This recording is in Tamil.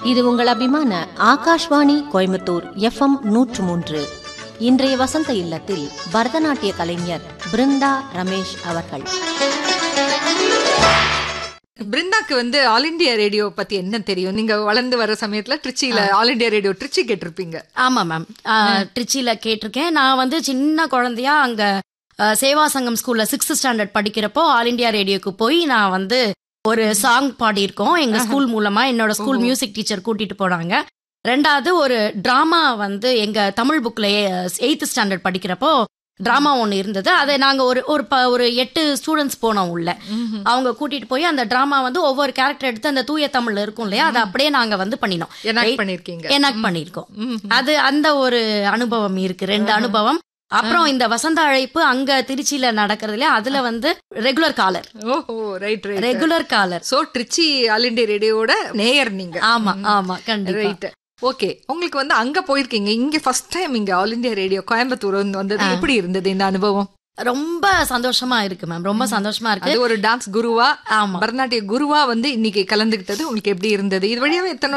இது உங்கள் அபிமான ஆகாஷ்வாணி கோயம்புத்தூர் எஃப்எம் நூற்று மூன்று இன்றைய வசந்த இல்லத்தில் பரதநாட்டிய கலைஞர் பிருந்தா ரமேஷ் அவர்கள் பிருந்தாக்கு வந்து ஆல் இண்டியா ரேடியோ பத்தி என்ன தெரியும் நீங்க வளர்ந்து வர சமயத்துல ட்ரிச்சியில ஆல் இண்டியா ரேடியோ ட்ரிச்சி கேட்டிருப்பீங்க ஆமா மேம் ட்ரிச்சியில கேட்டிருக்கேன் நான் வந்து சின்ன குழந்தையா அங்க ஆ, சேவா சங்கம் ஸ்கூல்ல சிக்ஸ்த் ஸ்டாண்டர்ட் படிக்கிறப்போ ஆல் இண்டியா ரேடியோக்கு போய் நான் வந்து ஒரு சாங் பாடியிருக்கோம் எங்க ஸ்கூல் மூலமா என்னோட ஸ்கூல் மியூசிக் டீச்சர் கூட்டிட்டு போனாங்க ரெண்டாவது ஒரு டிராமா வந்து எங்க தமிழ் புக்ல எயித்து ஸ்டாண்டர்ட் படிக்கிறப்போ டிராமா ஒன்று இருந்தது அதை நாங்க ஒரு ஒரு ப- ஒரு எட்டு ஸ்டூடெண்ட்ஸ் போனோம் உள்ள அவங்க கூட்டிட்டு போய் அந்த டிராமா வந்து ஒவ்வொரு கேரக்டர் எடுத்து அந்த தூய தமிழ்ல இருக்கும் இல்லையா அதை அப்படியே நாங்க வந்து பண்ணினோம் எனாக்ட் பண்ணிருக்கீங்க எனாக்ட் பண்ணிருக்கோம் ம். அது அந்த ஒரு அனுபவம் இருக்கு ரெண்டு அனுபவம் அப்புறம் இந்த வசந்த அழைப்பு அங்க திருச்சியில நடக்கிறதுல அதுல வந்து ரெகுலர் காலர் ஓஹோ right right regular caller so Trichy All India ரேடியோட நேயர் நீங்க ஆமா ஆமா கண்டிப்பா ரைட் ஓகே உங்களுக்கு வந்து அங்க போயிருக்கீங்க இங்க ஃபர்ஸ்ட் டைம் இங்க ஆல் இண்டியா ரேடியோ கோயம்புத்தூர் வந்து வந்தது எப்படி இருந்தது இந்த அனுபவம் ரொம்ப சந்தோஷமா இருக்கு மேம் ரொம்ப சந்தோஷமா இருக்கு அது ஒரு டான்ஸ் குருவா ஆமா பரதநாட்டிய குருவா வந்து இன்னைக்கு கலந்துகிட்டது உங்களுக்கு எப்படி இருந்தது இது வழியாவே எத்தனை